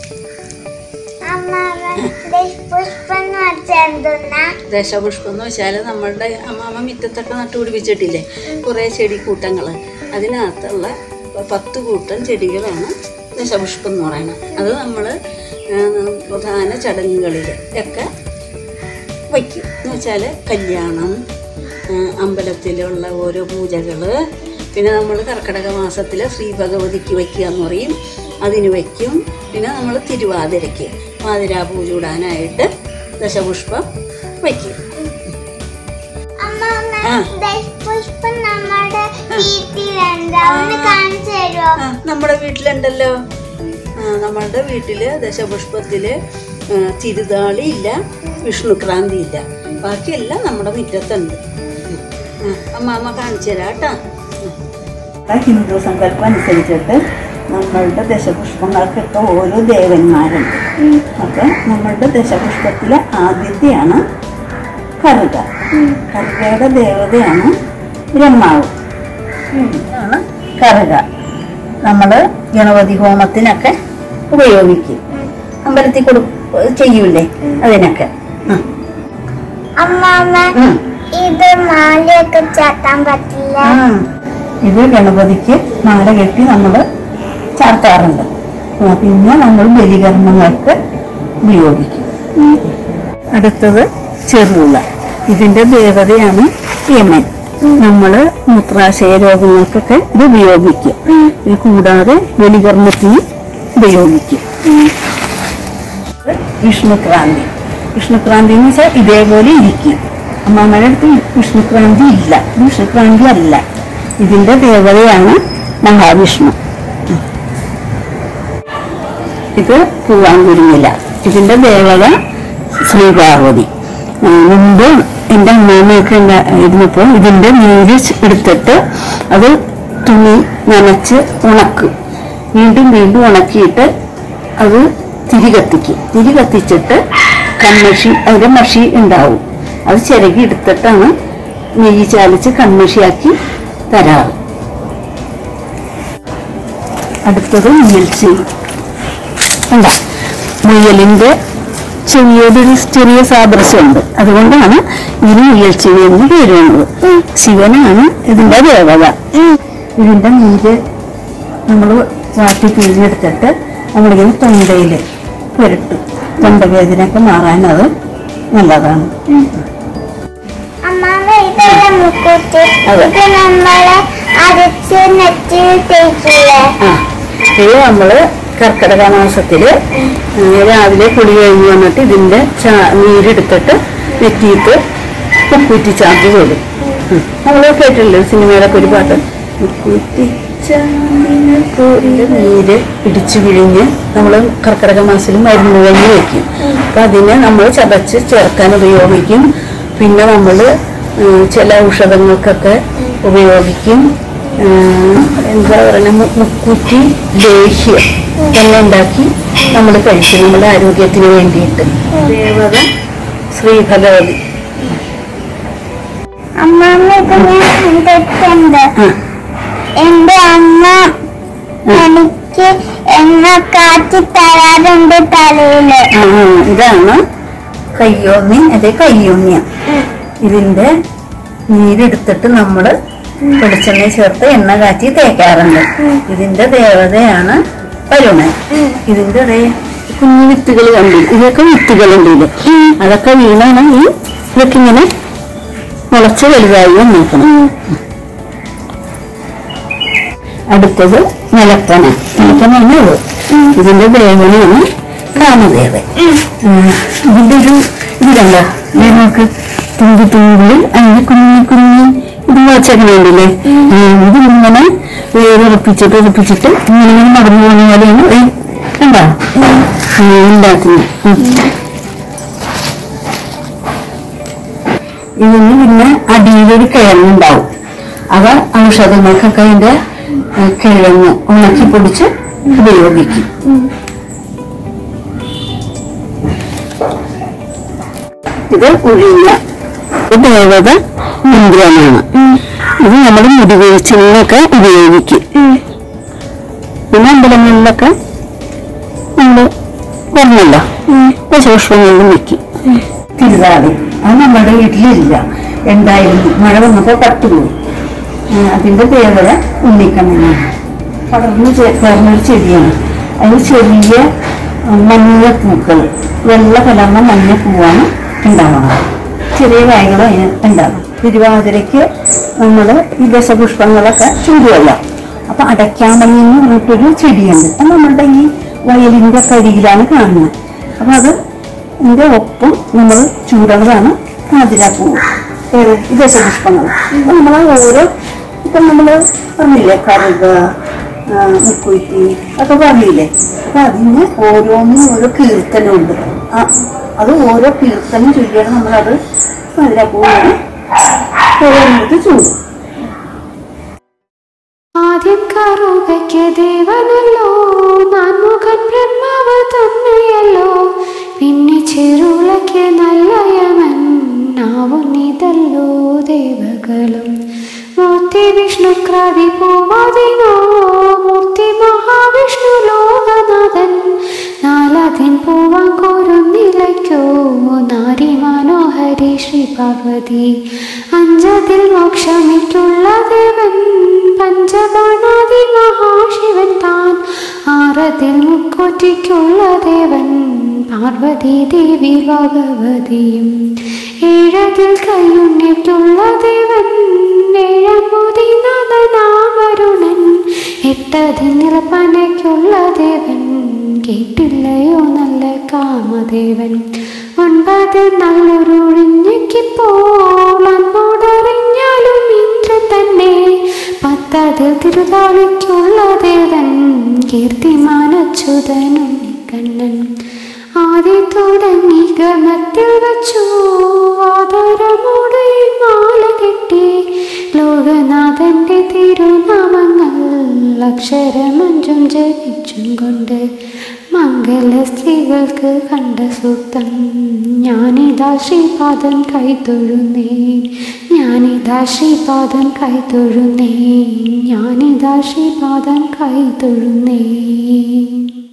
പുഷ്പം എന്ന് വെച്ചാൽ എന്തെന്നാ ദശപുഷ്പം എന്ന് വെച്ചാൽ നമ്മളുടെ അമ്മാമ്മ മുറ്റത്തൊക്കെ നട്ടുപിടിപ്പിച്ചിട്ടില്ലേ കുറേ ചെടിക്കൂട്ടങ്ങൾ അതിനകത്തുള്ള പത്ത് കൂട്ടം ചെടികളാണ് ദശപുഷ്പം എന്ന് പറയുന്നത് അത് നമ്മൾ പ്രധാന ചടങ്ങുകളിൽ ഒക്കെ വയ്ക്കും എന്ന് വെച്ചാൽ കല്യാണം ആ, അമ്പലത്തിലുള്ള ഓരോ പൂജകൾ പിന്നെ നമ്മൾ കർക്കിടക മാസത്തിൽ ശ്രീ ഭഗവതിക്ക് വയ്ക്കുക എന്ന് പറയും അതിന് വയ്ക്കും പിന്നെ നമ്മൾ തിരുവാതിരയ്ക്ക് പാതിരാ പൂജ ഇടാനായിട്ട് ദശപുഷ്പം വയ്ക്കും അമ്മ ആ. പുഷ്പം നമ്മുടെ വീട്ടിലുണ്ട് ഒന്ന് കാണിച്ചു തരുമോ ആ നമ്മുടെ വീട്ടിലുണ്ടല്ലോ ആ നമ്മളുടെ വീട്ടിൽ ദശപുഷ്പത്തിൽ തിരുതാളി ഇല്ല വിഷ്ണുക്രാന്തി ഇല്ല ബാക്കിയെല്ലാം നമ്മുടെ മുറ്റത്തുണ്ട് ഉം. ആ, അമ്മ അമ്മ കാണിച്ചു തരാം കേട്ടോ ഹിന്ദു സങ്കല്പം അനുസരിച്ചിട്ട് നമ്മളുടെ ദശപുഷ്പങ്ങൾക്കൊക്കെ ഓരോ ദേവന്മാരുണ്ട് അപ്പൊ നമ്മളുടെ ദശപുഷ്പത്തിലെ ആദ്യത്തെയാണ് കറുക കറുകയുടെ ദേവതയാണ് ബ്രഹ്മാവ് ആണ് കറുക നമ്മൾ ഗണപതി ഹോമത്തിനൊക്കെ ഉപയോഗിക്കും അമ്പലത്തിൽ കൊടു ചെയ്യൂലേ അതിനൊക്കെ ഉം. അമ്മാമ്മ ഉം. ഇത് മാലയൊക്കെ ചാത്താൻ പറ്റില്ല ആ, ഇത് ഗണപതിക്ക് മാല കെട്ടി നമ്മൾ ചാർത്താറുണ്ട് ആ, പിന്നെ നമ്മൾ ബലികർമ്മങ്ങൾക്ക് ഉപയോഗിക്കും അടുത്തത് ചെറുള ഇതിന്റെ ദേവതയാണ് യമൻ നമ്മൾ മൂത്രാശയ രോഗങ്ങൾക്കൊക്കെ ഇത് ഉപയോഗിക്കും ഇത് കൂടാതെ ബലികർമ്മത്തിന് ഉപയോഗിക്കും വിഷ്ണുക്രാന്തി വിഷ്ണുക്രാന്തി എന്ന് വെച്ചാൽ ഇതേപോലെ ഇരിക്കും അമ്മാമ്മയുടെ അടുത്ത് വിഷ്ണുക്രാന്തി ഇല്ല ഇത് വിഷ്ണുക്രാന്തി അല്ല ഇതിന്റെ ദേവതയാണ് മഹാവിഷ്ണു ഇത് പൂവാങ്കുരുമില ഇതിന്റെ ദേവത ശ്രീപാർവതി ആ, മുമ്പ് എൻ്റെ അമ്മാമ്മയൊക്കെ ഉണ്ടാ- ഇരുന്നപ്പോൾ ഇതിന്റെ നീര് എടുത്തിട്ട് അത് തുണി നനച്ച് ഉണക്കും വീണ്ടും വീണ്ടും ഉണക്കിയിട്ട് അത് തിരി കത്തിക്കും തിരി കത്തിച്ചിട്ട് കൺമഷി അതിന്റെ മഷി ഉണ്ടാവും അത് ചിരകി എടുത്തിട്ടാണ് നെയ്യ് ചാലിച്ച് കൺമഷിയാക്കി തരാറ് അടുത്തത് മുയൽച്ചി എന്താ മുയലിന്റെ ചെവിയോടൊരു ചെറിയ സാദൃശ്യമുണ്ട് അതുകൊണ്ടാണ് ഇതിന് മുയൽച്ചെവി എന്ന് പേര് വന്നത് ശിവനാണ് ഇതിന്റെ ദേവത ഇതിന്റെ നീര് നമ്മൾ വാട്ടി പിഴിഞ്ഞെടുത്തിട്ട് നമ്മളിങ്ങനെ തൊണ്ടയിൽ പുരട്ടും തൊണ്ടവേദനയൊക്കെ മാറാൻ അത് നല്ലതാണ് അമ്മാമ്മ ഇതല്ല മുക്കൂട്ടി അതെ. ഇത് നമ്മള് അരച്ച് നെറ്റിയിൽ തേക്കില്ലേ ആ ഇത് നമ്മള് കർക്കിടക മാസത്തില് ആ, രാവിലെ കുളി കഴിഞ്ഞ് വന്നിട്ട് ഇതിന്റെ ചാ- നീരെടുത്തിട്ട് നെറ്റിയിട്ട് ഉപ്പൂറ്റി ചാമ്പ് പോലും നമ്മൾ കേട്ടില്ലേ സിനിമയിലൊക്കെ ഒരു പാട്ട് ഉപ്പൂറ്റി ചാമ്പിനെ നീര് ഇടിച്ചു പിഴിഞ്ഞ് നമ്മൾ കർക്കിടക മാസത്തിൽ മരുന്ന് കഴിഞ്ഞ് വെക്കും അപ്പൊ അതിനെ നമ്മൾ ചതച്ച് ചേർക്കാൻ ഉപയോഗിക്കും പിന്നെ നമ്മൾ ചില ഔഷധങ്ങൾക്കൊക്കെ ഉപയോഗിക്കും ഉം, എന്താ പറയുക മുക്കുറ്റി ലേഹ്യം എല്ലാം ഉണ്ടാക്കി നമ്മൾ കഴിക്കും നമ്മുടെ ആരോഗ്യത്തിന് വേണ്ടിയിട്ട് ദേവത ശ്രീ ഭഗവതി അമ്മാമ്മ ഇത് ഞാൻ കണ്ടിട്ടുണ്ട് ആ, എന്റെ അമ്മ എനിക്ക് എണ്ണ കാച്ചി തരാറുണ്ട് തലയില് ആ, ഇതാണ് കയ്യോന്നി അതെ കയ്യോന്യം ഇതിന്റെ നീരെടുത്തിട്ട് നമ്മൾ വെളിച്ചെണ്ണ ചേർത്ത് എണ്ണ കാച്ചി തേക്കാറുണ്ട് ഇതിന്റെ ദേവതയാണ് വരുണൻ ഇതിന്റെ ഇടയിൽ കുഞ്ഞു വിത്തുകൾ കണ്ടില്ല ഇതൊക്കെ വിത്തുകളുണ്ട് ഇതില് അതൊക്കെ വീണാണ് ഈ ഇതൊക്കെ ഇങ്ങനെ മുളച്ച് വലുതായി വന്നിരിക്കണം അടുത്തത് നിലപ്പന നിലപ്പനാണ് ഇത് ഇതിന്റെ ദേവനാണ് കാമദേവൻ ഉം. ഇതിന്റെ ഒരു ഇത് കണ്ട നമുക്ക് തുമ്പി തുമ്പിൽ അതിന് കുഞ്ഞി കുഞ്ഞി ഇത് വച്ചേക്കണുണ്ടല്ലേ ഇത് ഇങ്ങനെ വേറുറപ്പിച്ചിട്ട് ഉറപ്പിച്ചിട്ട് ഇങ്ങനെ ഇങ്ങനെ നടന്നു പോകുന്ന പോലെയാണ് ഈ കണ്ടോ ഉണ്ടാക്കുന്നത് ഉം. ഇതിന് പിന്നെ അടിയിലൊരു കിഴങ്ങുണ്ടാവും അത് ഔഷധങ്ങൾക്കൊക്കെ അതിന്റെ ഏഹ്, കിഴങ്ങ് ഉണക്കി പൊടിച്ച് ഉപയോഗിക്കും ഇത് ഉഴിഞ്ഞ ഇത് ദേവത ഇന്ദ്രനാണ് ഇത് നമ്മൾ മുടി വീഴ്ചയിലൊക്കെ ഉപയോഗിക്കും പിന്നെ അമ്പലങ്ങളിലൊക്കെ നമ്മൾ ദശപുഷ്പങ്ങളിലും വെക്കും തിരുതാളി അത് നമ്മുടെ വീട്ടിലില്ല എന്തായിരുന്നു മഴ വന്നപ്പോൾ പട്ടുപോയി ആ, അതിന്റെ പേര് ഉണ്ണിക്കണ്ണനാണ് പടർന്ന് ചെ- ചേർന്നൊരു ചെടിയാണ് അതിന് ചെറിയ ആ, മഞ്ഞ പൂക്കൾ വെള്ള കലർന്ന മഞ്ഞ പൂവാണ് ഉണ്ടാവുന്നത് ചെറിയ കായകളും അതിന് ഉണ്ടാകും തിരുവാതിരയ്ക്ക് നമ്മൾ ഈ ദശപുഷ്പങ്ങളൊക്കെ ചൂടുവല്ല അപ്പൊ അടയ്ക്കാമണി എന്ന് പറഞ്ഞിട്ടൊരു ചെടിയുണ്ട് അത് നമ്മളുടെ ഈ വയലിന്റെ കരിയിലാണ് കാണുന്നത് അപ്പൊ അത് ഇതിന്റെ ഒപ്പം നമ്മൾ ചൂടുന്നതാണ് പാതിരാപ്പൂവ് ഏത് ഈ ദശപുഷ്പങ്ങൾ അപ്പൊ നമ്മൾ ഓരോ ഇപ്പം നമ്മൾ പറഞ്ഞില്ലേ കറുക ആ, മുക്കുറ്റി ഒക്കെ പറഞ്ഞില്ലേ അപ്പൊ അതിന് ഓരോന്നിനും ഓരോ കീർത്തനമുണ്ട് ആ അത് ഓരോ കീർത്തനം ചൊല്ലിയാണ് നമ്മളത് പാതിരാപ്പൂവാണ് ഓരോന്നിട്ട് ചൂടും ആദ്യം കറുകയ്ക്ക് ദേവനല്ലോ നാൻമുഖൻ ബ്രഹ്മാവ് തന്നെയല്ലോ പിന്നെ ചെറുളയ്ക്ക് നല്ല യമൻ നാവുന്നിതല്ലോ ദേവകളും മൂർത്തി വിഷ്ണു ക്രാതി പോവാതിനോ മൂർത്തി മഹാവിഷ്ണു ലോകനാഥൻ നാലാതിൻ പോവാൻ കോരുന്നിലയ്ക്കോ നാരി മനോഹരി ശ്രീ പാർവതി അഞ്ചതിൽ മോക്ഷമിട്ടുള്ള ദേവൻ പഞ്ചബാണാതി മഹാശിവൻ താൻ ആറതിൽ മുക്കോറ്റിക്കുള്ള ദേവൻ പാർവതി ദേവി ഭഗവതിയും ഏഴതിൽ കയ്യുണ്ണിട്ടുള്ള ദേവൻ ഏഴാമൂതി നാഥനാമരുണൻ എട്ടതിൽ നിലപ്പനയ്ക്കുള്ള ദേവൻ കേട്ടില്ലയോ നല്ല കാമദേവൻ ഒൻപത് നല്ലൊരുഴിഞ്ഞിപ്പോൾ അന്നോടറിഞ്ഞാലും ഇന്ദ്രൻ തന്നെ പത്തതിൽ തിരുതാളിക്കുള്ള ദേവൻ കീർത്തിമാനച്യുതനുണ്ണിക്കണ്ണൻ ആദ്യം തുടങ്ങി ഗമത്തിൽ വച്ചു ആദരമോടെ മാല കെട്ടി ലോകനാഥന്റെ തിരുനാമങ്ങൾ അക്ഷരമഞ്ചും ജപിച്ചും കൊണ്ട് മംഗല സ്ത്രീകൾക്ക് കണ്ട സൂക്തം ഞാനിതാ ശ്രീപാദൻ കൈതൊഴുന്നേൻ ഞാനിതാ ശ്രീപാദൻ കൈതൊഴുന്നേൻ ഞാനിതാ ശ്രീപാദൻ കൈതൊഴുന്നേൻ